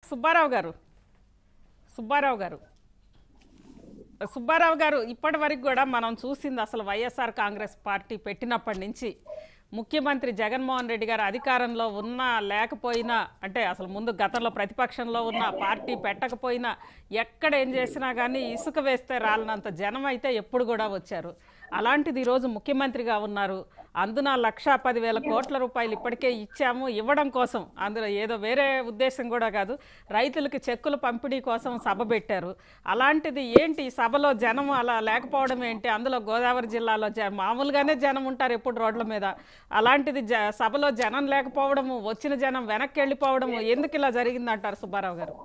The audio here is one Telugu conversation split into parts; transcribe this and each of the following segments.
సుబ్బారావు గారు సుబ్బారావు గారు సుబ్బారావు గారు ఇప్పటి వరకు కూడా మనం చూసింది అసలు వైఎస్ఆర్ కాంగ్రెస్ పార్టీ పెట్టినప్పటి నుంచి ముఖ్యమంత్రి జగన్మోహన్ రెడ్డి గారు అధికారంలో ఉన్నా లేకపోయినా అంటే అసలు ముందు గతంలో ప్రతిపక్షంలో ఉన్న పార్టీ పెట్టకపోయినా ఎక్కడ ఏం చేసినా కానీ ఇసుక వేస్తే రాలనంత జనం అయితే ఎప్పుడు కూడా వచ్చారు అలాంటిది ఈరోజు ముఖ్యమంత్రిగా ఉన్నారు అందున లక్షా పదివేల కోట్ల రూపాయలు ఇప్పటికే ఇచ్చాము ఇవ్వడం కోసం అందులో ఏదో వేరే ఉద్దేశం కూడా కాదు రైతులకి చెక్కుల పంపిణీ కోసం సభ పెట్టారు అలాంటిది ఏంటి ఈ సభలో జనం అలా లేకపోవడం ఏంటి అందులో గోదావరి జిల్లాలో జ మామూలుగానే జనం ఉంటారు ఎప్పుడు రోడ్ల మీద అలాంటిది జ సభలో జనం లేకపోవడము వచ్చిన జనం వెనక్కి వెళ్ళిపోవడము ఎందుకు ఇలా జరిగిందంటారు సుబ్బారావు గారు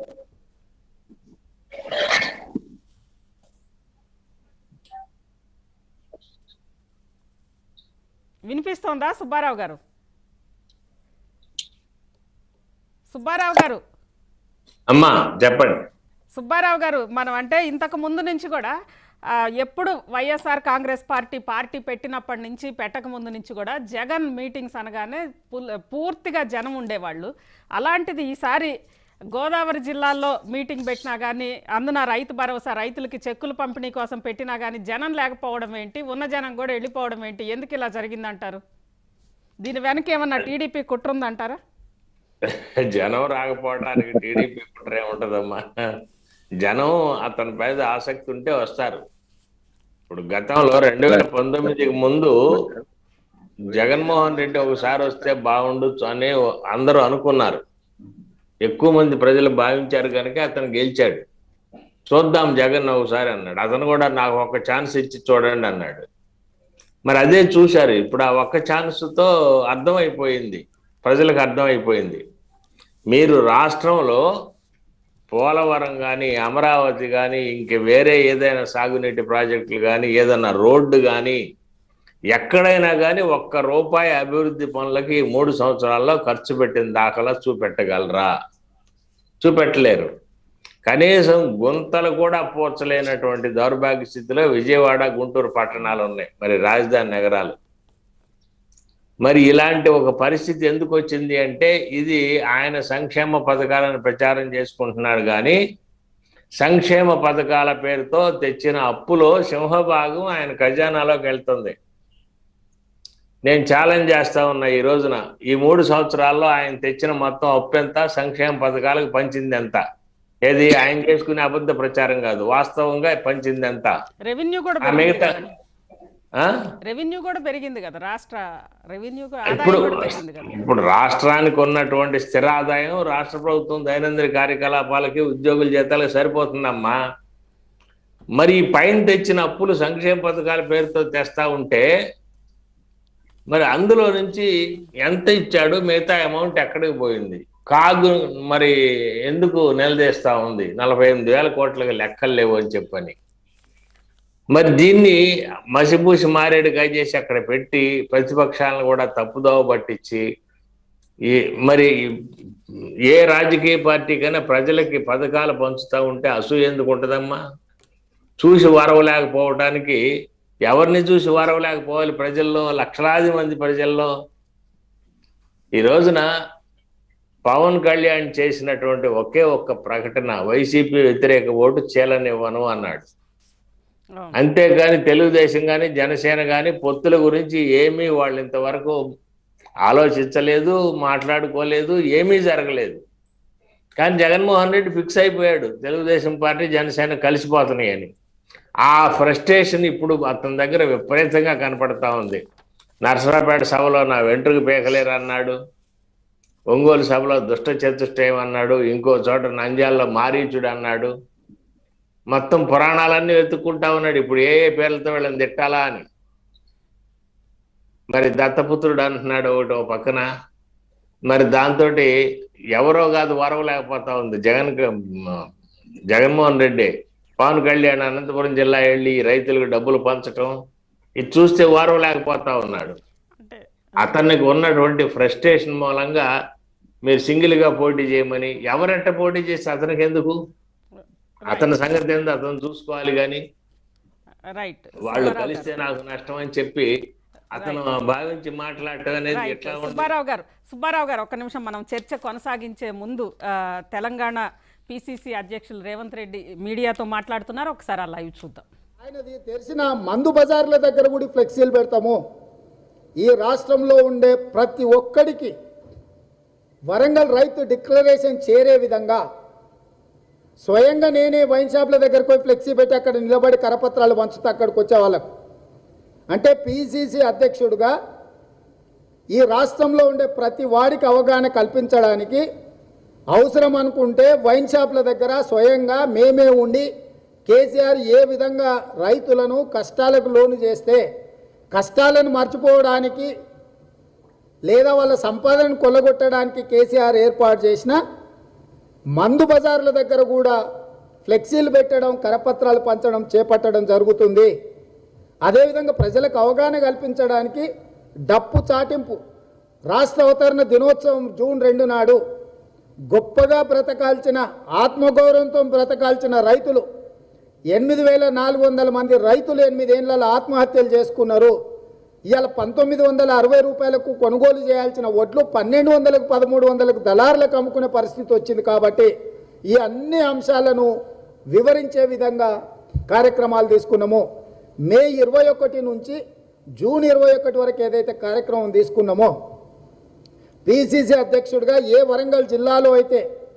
వినిపిస్తోందా సుబ్బారావు గారు సుబ్బారావు గారు అమ్మా చెప్పండి సుబ్బారావు గారు మనం అంటే ఇంతకు ముందు నుంచి కూడా ఆ, ఎప్పుడు వైఎస్ఆర్ కాంగ్రెస్ పార్టీ పార్టీ పెట్టినప్పటి నుంచి పెట్టక ముందు నుంచి కూడా జగన్ మీటింగ్స్ అనగానే పుల్- పూర్తిగా జనం ఉండేవాళ్ళు అలాంటిది ఈసారి గోదావరి జిల్లాల్లో మీటింగ్ పెట్టినా కానీ అందున రైతు భరోసా రైతులకి చెక్కులు పంపిణీ కోసం పెట్టినా కానీ జనం లేకపోవడం ఏంటి ఉన్న జనం కూడా వెళ్ళిపోవడం ఏంటి ఎందుకు ఇలా జరిగిందంటారు దీని వెనక ఏమన్నా టీడీపీ కుట్రుందంటారా జనం రాకపోవడానికి టీడీపీ కుట్ర ఏముంటదమ్మా జనం అతని మీద ఆసక్తి ఉంటే వస్తారు ఇప్పుడు గతంలో రెండు వేల పంతొమ్మిదికి ముందు జగన్మోహన్ రెడ్డి ఒకసారి వస్తే బాగుండొచ్చు అని అందరూ అనుకున్నారు ఎక్కువ మంది ప్రజలు భావించారు కనుక అతను గెలిచాడు చూద్దాం జగన్ ఒకసారి అన్నాడు అతను కూడా నాకు ఒక ఛాన్స్ ఇచ్చి చూడండి అన్నాడు మరి అదే చూశారు ఇప్పుడు ఆ ఒక్క ఛాన్స్తో అర్థమైపోయింది ప్రజలకు అర్థమైపోయింది మీరు రాష్ట్రంలో పోలవరం కానీ అమరావతి కానీ ఇంక వేరే ఏదైనా సాగునీటి ప్రాజెక్టులు కానీ ఏదైనా రోడ్డు కానీ ఎక్కడైనా కానీ ఒక్క రూపాయి అభివృద్ధి పనులకి ఈ మూడు సంవత్సరాల్లో ఖర్చు పెట్టిన దాఖలా చూపెట్టగలరా చూపెట్టలేరు కనీసం గుంతలు కూడా పూడ్చలేనటువంటి దౌర్భాగ్య స్థితిలో విజయవాడ గుంటూరు పట్టణాలు ఉన్నాయి మరి రాజధాని నగరాలు మరి ఇలాంటి ఒక పరిస్థితి ఎందుకు వచ్చింది అంటే ఇది ఆయన సంక్షేమ పథకాలను ప్రచారం చేసుకుంటున్నాడు కానీ సంక్షేమ పథకాల పేరుతో తెచ్చిన అప్పులో సింహభాగం ఆయన ఖజానాలోకి వెళ్తుంది నేను ఛాలెంజ్ చేస్తా ఉన్నా ఈ రోజున ఈ మూడు సంవత్సరాల్లో ఆయన తెచ్చిన మొత్తం అప్పు ఎంత సంక్షేమ పథకాలకు పంచింది ఎంత ఏది ఆయన చేసుకునే అబద్ధ ప్రచారం కాదు వాస్తవంగా పంచింది ఎంత రెవెన్యూ కూడా ఆ పెరిగింది మిగతా కదా. ఆ? రెవెన్యూ కూడా పెరిగింది కదా రాష్ట్ర రెవెన్యూ కూడా ఆదాయం ఇప్పుడు కూడా పెరిగింది కదా ఇప్పుడు రాష్ట్రానికి ఉన్నటువంటి స్థిర ఆదాయం రాష్ట్ర ప్రభుత్వం దైనందిన కార్యకలాపాలకి ఉద్యోగుల జీతాలకు సరిపోతుందమ్మా మరి ఈ పైన తెచ్చిన అప్పులు సంక్షేమ పథకాల పేరుతో తెస్తా ఉంటే మరి అందులో నుంచి ఎంత ఇచ్చాడు మిగతా అమౌంట్ ఎక్కడికి పోయింది కాగు మరి ఎందుకు నిలదీస్తా ఉంది నలభై ఎనిమిది వేల కోట్లకి లెక్కలు లేవు అని చెప్పని మరి దీన్ని మసిపూసి మారేడుగా చేసి అక్కడ పెట్టి ప్రతిపక్షాలను కూడా తప్పుదోవ పట్టించి ఈ మరి ఏ రాజకీయ పార్టీకైనా ప్రజలకి పథకాలు పంచుతూ ఉంటే అసూయ ఎందుకు ఉంటుందమ్మా చూసి వరవలేకపోవటానికి ఎవరిని చూసి వరవలేకపోవాలి ప్రజల్లో లక్షలాది మంది ప్రజల్లో ఈ రోజున పవన్ కళ్యాణ్ చేసినటువంటి ఒకే ఒక్క ప్రకటన వైసీపీ వ్యతిరేక ఓటు చీలనివ్వను అన్నాడు అవును. అంతేగాని తెలుగుదేశం కానీ జనసేన కానీ పొత్తుల గురించి ఏమీ వాళ్ళు ఇంతవరకు ఆలోచించలేదు మాట్లాడుకోలేదు ఏమీ జరగలేదు కానీ జగన్మోహన్ రెడ్డి ఫిక్స్ అయిపోయాడు తెలుగుదేశం పార్టీ జనసేన కలిసిపోతున్నాయని ఆ ఫ్రస్ట్రేషన్ ఇప్పుడు అతని దగ్గర విపరీతంగా కనపడతా ఉంది నరసరావుపేట సభలో నా వెంట్రుకు పీకలేరు అన్నాడు ఒంగోలు సభలో దుష్ట చతుష్టయం అన్నాడు ఇంకో చోట నంద్యాలలో మారీచుడు అన్నాడు మొత్తం పురాణాలన్నీ వెతుక్కుంటా ఉన్నాడు ఇప్పుడు ఏ ఏ పేర్లతో వీళ్ళని తిట్టాలా అని మరి దత్తపుత్రుడు అంటున్నాడు ఒకటి ఓ పక్కన మరి దాంతో ఎవరో కాదు వరవలేకపోతా ఉంది జగన్ జగన్మోహన్ రెడ్డి పవన్ కళ్యాణ్ అనంతపురం జిల్లా వెళ్ళి రైతులకు డబ్బులు పంచటం ఇది చూస్తే వారవలేకపోతా ఉన్నాడు అంటే అతనికి ఉన్నటువంటి ఫ్రస్ట్రేషన్ మూలంగా మీరు సింగిల్ గా పోటీ చేయమని ఎవరెంట పోటీ చేస్తే అతనికి ఎందుకు అతని సంగతి ఏందో అతను చూసుకోవాలి కానీ రైట్ వాళ్ళు కలిస్తే నాకు నష్టం అని చెప్పి అతను భావించి మాట్లాడటం అనేది రైట్. ఎట్లా ఉంటుంది సుబ్బారావు గారు సుబ్బారావు గారు ఒక్క నిమిషం మనం చర్చ కొనసాగించే ముందు ఆ, తెలంగాణ పిసిసి అధ్యక్షులు రేవంత్ రెడ్డి మీడియాతో మాట్లాడుతున్నారు ఒకసారి ఆ లైవ్ చూద్దాం ఆయనది తెరిచిన మందు బజార్ల దగ్గర కూడా ఫ్లెక్సీలు పెడతాము ఈ రాష్ట్రంలో ఉండే ప్రతి ఒక్కడికి వరంగల్ రైతు డిక్లరేషన్ చేరే విధంగా స్వయంగా నేనే వైన్ షాప్ల దగ్గరకు పోయి ఫ్లెక్సీ పెట్టి అక్కడ నిలబడి కరపత్రాలు పంచుతా అక్కడికి వచ్చే వాళ్ళకు అంటే పిసిసి అధ్యక్షుడుగా ఈ రాష్ట్రంలో ఉండే ప్రతి వాడికి అవగాహన కల్పించడానికి అవసరం అనుకుంటే వైన్ షాప్ల దగ్గర స్వయంగా మేమే ఉండి కేసీఆర్ ఏ విధంగా రైతులను కష్టాలకు లోను చేస్తే కష్టాలను మర్చిపోవడానికి లేదా వాళ్ళ సంపాదనను కొల్లగొట్టడానికి కేసీఆర్ ఏర్పాటు చేసిన మందు బజార్ల దగ్గర కూడా ఫ్లెక్సీలు పెట్టడం కరపత్రాలు పంచడం చేపట్టడం జరుగుతుంది అదేవిధంగా ప్రజలకు అవగాహన కల్పించడానికి డప్పు చాటింపు రాష్ట్ర అవతరణ దినోత్సవం జూన్ రెండు నాడు గొప్పగా బ్రతకాల్చిన ఆత్మగౌరవంతో బ్రతకాల్చిన రైతులు ఎనిమిది వేల నాలుగు వందల మంది రైతులు ఎనిమిదేళ్లలో ఆత్మహత్యలు చేసుకున్నారు ఇవాళ పంతొమ్మిది వందల అరవై రూపాయలకు కొనుగోలు చేయాల్సిన వడ్లు పన్నెండు వందలకు పదమూడు వందలకు దళారులకు అమ్ముకునే పరిస్థితి వచ్చింది కాబట్టి ఈ అన్ని అంశాలను వివరించే విధంగా కార్యక్రమాలు తీసుకున్నాము మే ఇరవై ఒకటి నుంచి జూన్ ఇరవై ఒకటి వరకు ఏదైతే కార్యక్రమం తీసుకున్నామో పిసిసి అధ్యక్షుడిగా ఏ వరంగల్ జిల్లాలో అయితే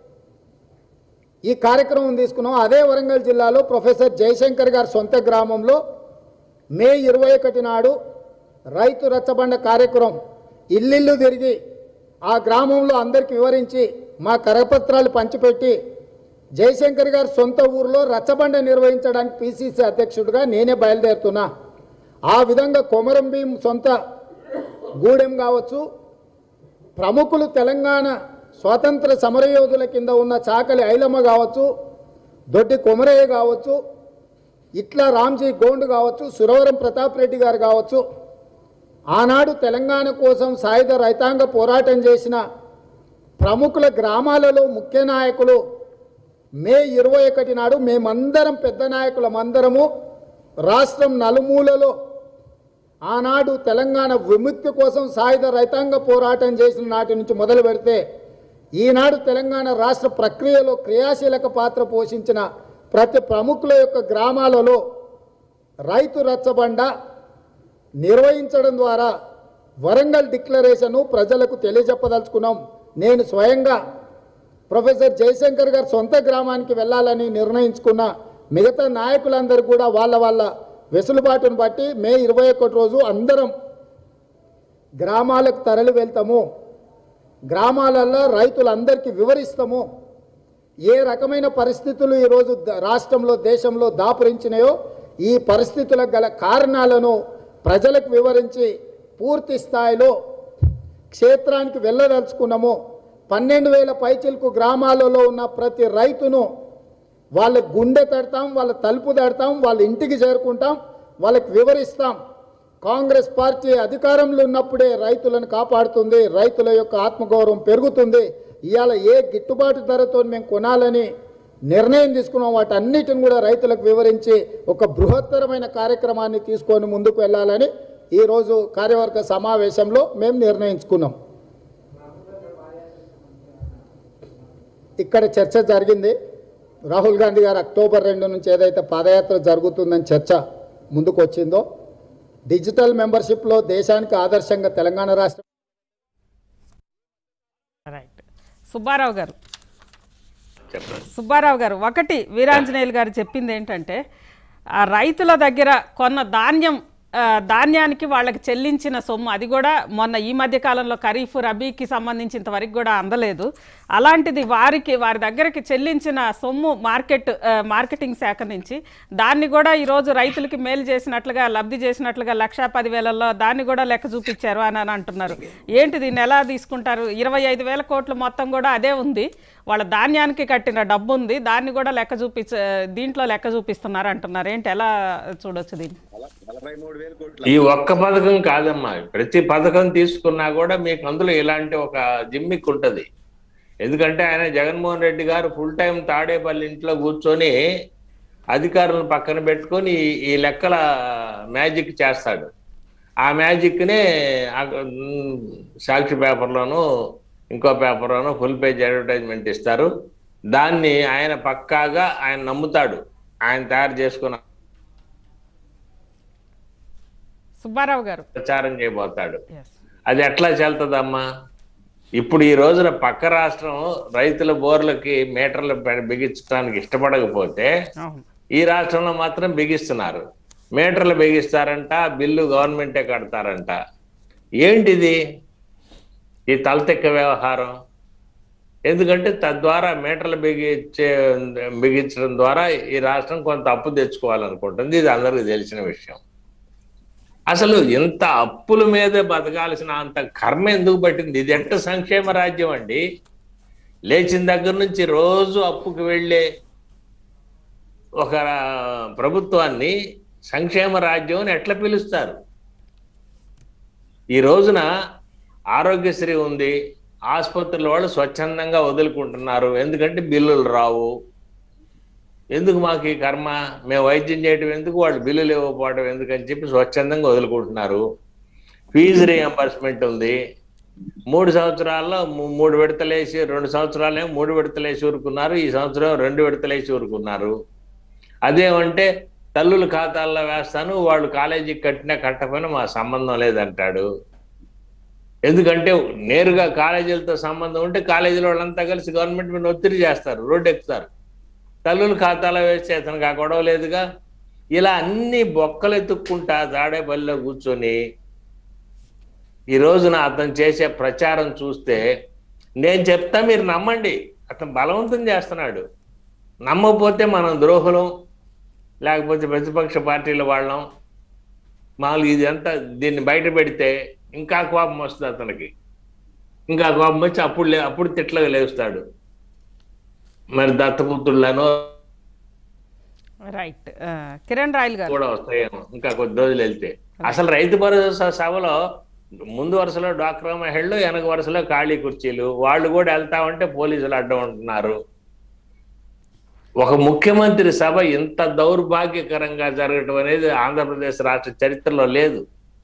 ఈ కార్యక్రమం తీసుకున్నాం అదే వరంగల్ జిల్లాలో ప్రొఫెసర్ జయశంకర్ గారి సొంత గ్రామంలో మే ఇరవై ఒకటి నాడు రైతు రచ్చబండ కార్యక్రమం ఇల్లిల్లు తిరిగి ఆ గ్రామంలో అందరికి వివరించి మా కరపత్రాలు పంచిపెట్టి జయశంకర్ గారి సొంత ఊరిలో రచ్చబండ నిర్వహించడానికి పిసిసి అధ్యక్షుడిగా నేనే బయలుదేరుతున్నా ఆ విధంగా కొమరం భీం సొంత గూడెం కావచ్చు ప్రముఖులు తెలంగాణ స్వాతంత్ర సమరయోధుల కింద ఉన్న చాకలి ఐలమ్మ కావచ్చు దొడ్డి కొమరయ్య కావచ్చు ఇట్లా రామ్జీ గోండ్ కావచ్చు సురవరం ప్రతాప్ రెడ్డి గారు కావచ్చు ఆనాడు తెలంగాణ కోసం సాయుధ రైతాంగ పోరాటం చేసిన ప్రముఖుల గ్రామాలలో ముఖ్య నాయకులు మే ఇరవై ఒకటి నాడు మేమందరం పెద్ద నాయకులమందరము రాష్ట్రం నలుమూలలో ఆనాడు తెలంగాణ విముక్తి కోసం సాయుధ రైతాంగ పోరాటం చేసిన నాటి నుంచి మొదలు పెడితే ఈనాడు తెలంగాణ రాష్ట్ర ప్రక్రియలో క్రియాశీలక పాత్ర పోషించిన ప్రతి ప్రముఖుల యొక్క గ్రామాలలో రైతు రచ్చబండ నిర్వహించడం ద్వారా వరంగల్ డిక్లరేషను ప్రజలకు తెలియజెప్పదలుచుకున్నాం నేను స్వయంగా ప్రొఫెసర్ జయశంకర్ గారు సొంత గ్రామానికి వెళ్ళాలని నిర్ణయించుకున్న మిగతా నాయకులందరూ కూడా వాళ్ళ వాళ్ళ వెసులుబాటును బట్టి మే ఇరవై ఒకటి రోజు అందరం గ్రామాలకు తరలి వెళ్తాము గ్రామాలలో రైతులందరికీ వివరిస్తాము ఏ రకమైన పరిస్థితులు ఈరోజు ద- రాష్ట్రంలో దేశంలో దాపురించినాయో ఈ పరిస్థితులకు గల కారణాలను ప్రజలకు వివరించి పూర్తి స్థాయిలో క్షేత్రానికి వెళ్ళదలుచుకున్నాము పన్నెండు వేల పైచిలకు గ్రామాలలో ఉన్న ప్రతి రైతును వాళ్ళ గుండె తడతాం వాళ్ళ తలుపు తడతాం వాళ్ళ ఇంటికి చేరుకుంటాం వాళ్ళకి వివరిస్తాం కాంగ్రెస్ పార్టీ అధికారంలో ఉన్నప్పుడే రైతులను కాపాడుతుంది రైతుల యొక్క ఆత్మగౌరవం పెరుగుతుంది ఇవాళ ఏ గిట్టుబాటు ధరతో మేము కొనాలని నిర్ణయం తీసుకున్నాం వాటన్నిటిని కూడా రైతులకు వివరించి ఒక బృహత్తరమైన కార్యక్రమాన్ని తీసుకొని ముందుకు వెళ్ళాలని ఈరోజు కార్యవర్గ సమావేశంలో మేము నిర్ణయించుకున్నాం ఇక్కడ చర్చ జరిగింది రాహుల్ గాంధీ గారు అక్టోబర్ రెండు నుంచి ఏదైతే పాదయాత్ర జరుగుతుందని చర్చ ముందుకు వచ్చిందో డిజిటల్ మెంబర్షిప్లో దేశానికి ఆదర్శంగా తెలంగాణ రాష్ట్రం రైట్ సుబ్బారావు గారు చెప్పండి సుబ్బారావు గారు ఒకటి వీరాంజనేయులు గారు చెప్పింది ఏంటంటే ఆ రైతుల దగ్గర కొన్న ధాన్యం ఆ, ధాన్యానికి వాళ్ళకి చెల్లించిన సొమ్ము అది కూడా మొన్న ఈ మధ్య కాలంలో ఖరీఫ్ రబీకి సంబంధించి ఇంతవరకు కూడా అందలేదు అలాంటిది వారికి వారి దగ్గరికి చెల్లించిన సొమ్ము మార్కెట్ ఆ, మార్కెటింగ్ శాఖ నుంచి దాన్ని కూడా ఈరోజు రైతులకి మేలు చేసినట్లుగా లబ్ధి చేసినట్లుగా లక్షా పదివేలలో దాన్ని కూడా లెక్క చూపించారు అని అని అంటున్నారు ఏంటి దీన్ని ఎలా తీసుకుంటారు ఇరవై ఐదు వేల కోట్లు మొత్తం కూడా అదే ఉంది వాళ్ళ ధాన్యానికి కట్టిన డబ్బు ఉంది దాన్ని కూడా లెక్క చూపించ దీంట్లో లెక్క చూపిస్తున్నారు అంటున్నారు ఏంటి ఎలా చూడొచ్చు దీన్ని నలభై మూడు వేల కోట్ల ఈ ఒక్క పథకం కాదమ్మా ప్రతి పథకం తీసుకున్నా కూడా మీకు అందులో ఇలాంటి ఒక జిమ్మిక్ ఉంటది ఎందుకంటే ఆయన జగన్మోహన్ రెడ్డి గారు ఫుల్ టైం తాడేపల్లి ఇంట్లో కూర్చొని అధికారులను పక్కన పెట్టుకొని ఈ- ఈ లెక్కల మ్యాజిక్ చేస్తాడు ఆ మ్యాజిక్నే సాక్షి పేపర్లోను ఇంకో పేపర్లోను ఫుల్ పేజ్ అడ్వర్టైజ్మెంట్ ఇస్తారు దాన్ని ఆయన పక్కాగా ఆయన నమ్ముతాడు ఆయన తయారు చేసుకున్న సుబ్బారావు గారు ప్రచారం చేయబోతాడు ఎస్ అది ఎట్లా చెల్తదమ్మా ఇప్పుడు ఈ రోజున పక్క రాష్ట్రం రైతుల బోర్లకి మీటర్లు పె- బిగించడానికి ఇష్టపడకపోతే అవును ఈ రాష్ట్రంలో మాత్రం బిగిస్తున్నారు మీటర్లు బిగిస్తారంట బిల్లు గవర్నమెంటే కడతారంట ఏంటిది ఈ తలతెక్క వ్యవహారం ఎందుకంటే తద్వారా మీటర్లు బిగించే బిగించడం ద్వారా ఈ రాష్ట్రం కొంత అప్పు తెచ్చుకోవాలనుకుంటుంది ఇది అందరికీ తెలిసిన విషయం అసలు ఇంత అప్పుల మీదే బతకాల్సిన అంత కర్మ ఎందుకు పట్టింది ఇది ఎంత సంక్షేమ రాజ్యం అండి లేచిన దగ్గర నుంచి రోజు అప్పుకి వెళ్ళే ఒక ప్రభుత్వాన్ని సంక్షేమ రాజ్యం అని ఎట్లా పిలుస్తారు ఈ రోజున ఆరోగ్యశ్రీ ఉంది ఆసుపత్రుల వాళ్ళు స్వచ్ఛందంగా వదులుకుంటున్నారు ఎందుకంటే బిల్లులు రావు ఎందుకు మాకు ఈ కర్మ మేము వైద్యం చేయటం ఎందుకు వాళ్ళు బిల్లులు ఇవ్వకపోవడం ఎందుకని చెప్పి స్వచ్ఛందంగా వదులుకుంటున్నారు ఫీజు రియంబర్స్మెంట్ ఉంది మూడు సంవత్సరాల్లో మూ- మూడు విడతలేసి రెండు సంవత్సరాలేమో మూడు విడతలేసి ఊరుకున్నారు ఈ సంవత్సరం రెండు విడతలేసి ఊరుకున్నారు అదేమంటే తల్లుల ఖాతాల్లో వేస్తాను వాళ్ళు కాలేజీకి కట్టినా కట్టకపోయినా మా సంబంధం లేదంటాడు ఎందుకంటే నేరుగా కాలేజీలతో సంబంధం ఉంటే కాలేజీల వాళ్ళంతా కలిసి గవర్నమెంట్ మీద ఒత్తిడి చేస్తారు రోడ్డు ఎక్కుతారు తల్లుల ఖాతాలో వేస్తే అతనికి ఆ గొడవ లేదుగా ఇలా అన్ని బొక్కలు ఎత్తుక్కుంటా తాడేపల్లిలో కూర్చొని ఈ రోజున అతను చేసే ప్రచారం చూస్తే నేను చెప్తా మీరు నమ్మండి అతను బలవంతం చేస్తున్నాడు నమ్మకపోతే మనం ద్రోహులం లేకపోతే ప్రతిపక్ష పార్టీల వాళ్ళం మామూలు ఇది అంతా దీన్ని బయట పెడితే ఇంకా కోపం వస్తుంది అతనికి ఇంకా కోపం వచ్చి అప్పుడు లే అప్పుడు తిట్లగా లేస్తాడు మరి దత్తపుత్రులను రైట్ ఆ, కిరణ్ రాయల్ గారు కూడా వస్తాయేమో ఇంకా కొద్ది రోజులు వెళ్తే అసలు రైతు భరోసా సభలో ముందు వరుసలో డాక్టర్ మహిళలు వెనక వరుసలో ఖాళీ కుర్చీలు వాళ్ళు కూడా వెళ్తా ఉంటే పోలీసులు అడ్డం ఉంటున్నారు ఒక ముఖ్యమంత్రి సభ ఇంత దౌర్భాగ్యకరంగా జరగటం అనేది ఆంధ్రప్రదేశ్ రాష్ట్ర చరిత్రలో లేదు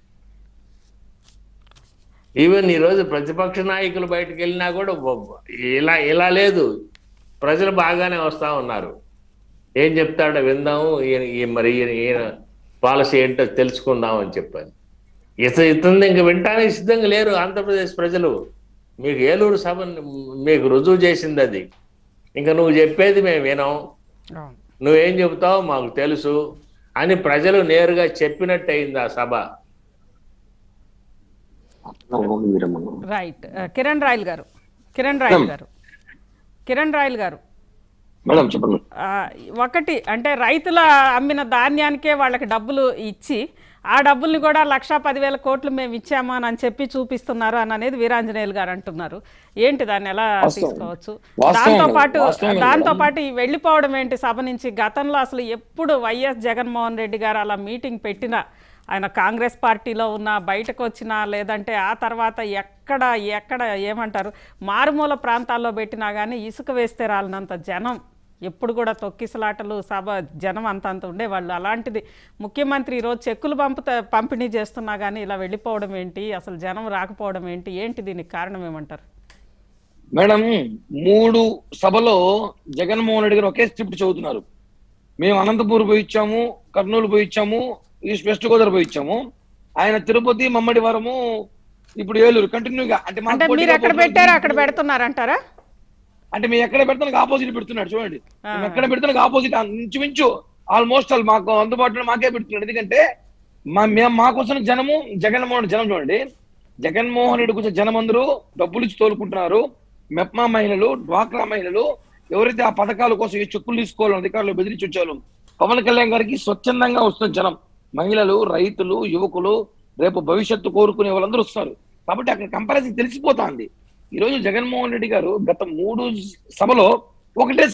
ఈవెన్ ఈరోజు ప్రతిపక్ష నాయకులు బయటకు వెళ్ళినా కూడా ఒ- ఇలా ఇలా లేదు ప్రజలు బాగానే వస్తా ఉన్నారు ఏం చెప్తాడో విందాము ఈయన ఈ మరి ఈయన ఈయన పాలసీ ఏంటో తెలుసుకుందాం అని చెప్పాను ఇత ఇతను ఇంక వింటానికి సిద్ధంగా లేరు ఆంధ్రప్రదేశ్ ప్రజలు మీకు ఏలూరు సభ మీకు రుజువు చేసింది అది ఇంకా నువ్వు చెప్పేది మేము వినం అవును నువ్వేం చెబుతావో మాకు తెలుసు అని ప్రజలు నేరుగా చెప్పినట్టు అయింది ఆ సభ అవును వీరమ్మ రైట్ ఆ, కిరణ్ రాయల్ గారు కిరణ్ రాయల్ గారు కిరణ్ రాయల్ గారు మేడం చెప్పండి ఆ, ఒకటి అంటే రైతుల అమ్మిన ధాన్యానికే వాళ్ళకి డబ్బులు ఇచ్చి ఆ డబ్బుల్ని కూడా లక్షా పదివేల కోట్లు మేము ఇచ్చామా అని చెప్పి చూపిస్తున్నారు అని అనేది వీరాంజనేయులు గారు అంటున్నారు ఏంటి దాన్ని ఎలా వాస్తవం. తీసుకోవచ్చు వాస్తవం దాంతో మేడం, పాటు వాస్తవం దాంతో మేడం. పాటు ఈ వెళ్ళిపోవడం ఏంటి సభ నుంచి గతంలో అసలు ఎప్పుడు వైఎస్ జగన్మోహన్ రెడ్డి గారు అలా మీటింగ్ పెట్టినా ఆయన కాంగ్రెస్ పార్టీలో ఉన్న బయటకు వచ్చినా లేదంటే ఆ తర్వాత ఎక్కడ ఎక్కడ ఏమంటారు మారుమూల ప్రాంతాల్లో పెట్టినా కానీ ఇసుక వేస్తే రాలినంత జనం ఎప్పుడు కూడా తొక్కిసలాటలు సభ జనం అంత అంత ఉండేవాళ్ళు అలాంటిది ముఖ్యమంత్రి ఈరోజు చెక్కులు పంపుతా పంపిణీ చేస్తున్నా కానీ ఇలా వెళ్ళిపోవడం ఏంటి అసలు జనం రాకపోవడం ఏంటి ఏంటి దీనికి కారణం ఏమంటారు మేడం మూడు సభలో జగన్మోహన్ రెడ్డి గారు ఒకే స్క్రిప్ట్ చదువుతున్నారు మేము అనంతపూర్ పోయి ఇచ్చాము కర్నూలు పోయి ఇచ్చాము ఈస్ట్ వెస్ట్ గోదావరి పోయి ఇచ్చాము ఆయన తిరుపతి మమ్మడివరము ఇప్పుడు ఏలూరు కంటిన్యూగా అంటే మాకు అంటే మీరు పోటీగా ఎక్కడ పోటీగా పెట్టారో అక్కడ పెడుతున్నారంటారా అంటే మేము ఎక్కడ పెడతానికి ఆపోజిట్ పెడుతున్నాడు చూడండి మేము ఎక్కడ పెడతానికి ఆపోజిట్ ఇంచుమించు ఆల్మోస్ట్ ఆల్ మాకు అందుబాటులో మాకే పెడుతున్నాడు ఎందుకంటే మా మేము మా కోసం జనము జగన్మోహన్ రెడ్డి జనం చూడండి జగన్మోహన్ రెడ్డి కోసం జనం అందరూ డబ్బులు ఇచ్చి తోలుకుంటున్నారు మెప్మా మహిళలు డ్వాక్రా మహిళలు ఎవరైతే ఆ పథకాల కోసం ఏ చెక్కులు తీసుకోవాలో అధికారులు బెదిరించి వచ్చారు పవన్ కళ్యాణ్ గారికి స్వచ్ఛందంగా వస్తున్న జనం మహిళలు రైతులు యువకులు రేపు భవిష్యత్తు కోరుకునే వాళ్ళందరూ వస్తారు కాబట్టి అక్కడ కంపారిజన్ తెలిసిపోతా ఉంది ఈ రోజు జగన్మోహన్ రెడ్డి గారు గత మూడు సభలో ఒకటే